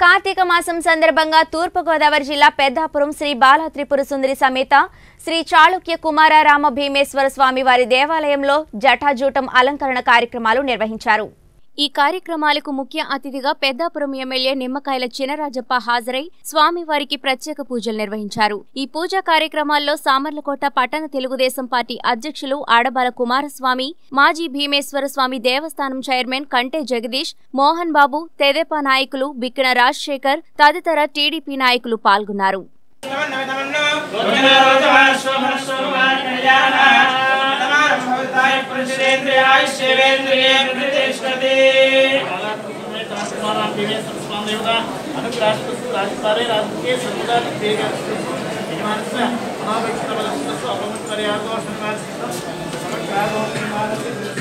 కార్తీక మాసం సందర్భంగా తూర్పుగోదావరి జిల్లా పెద్దాపురం శ్రీ బాలా త్రిపుర సుందరి సమేత శ్రీ చాళుక్య కుమార రామ భీమేశ్వర స్వామి వారి దేవాలయంలో జటాజూటం అలంకరణ కార్యక్రమాలు నిర్వహించారు ఈ కార్యక్రమాలకు ముఖ్య అతిథిగా పెద్దాపురం ఎమ్మెల్యే నిమ్మకాయల చినరాజప్ప హాజరై స్వామివారికి ప్రత్యేక పూజలు నిర్వహించారు ఈ పూజా కార్యక్రమాల్లో సామర్లకోట పట్టణ తెలుగుదేశం పార్టీ అధ్యక్షులు ఆడబాల కుమారస్వామి మాజీ భీమేశ్వర స్వామి దేవస్థానం చైర్మన్ కంటే జగదీష్ మోహన్ బాబు తెదేపా నాయకులు బిక్కిన రాజశేఖర్ తదితర టీడీపీ నాయకులు పాల్గొన్నారు అనుగ్రహ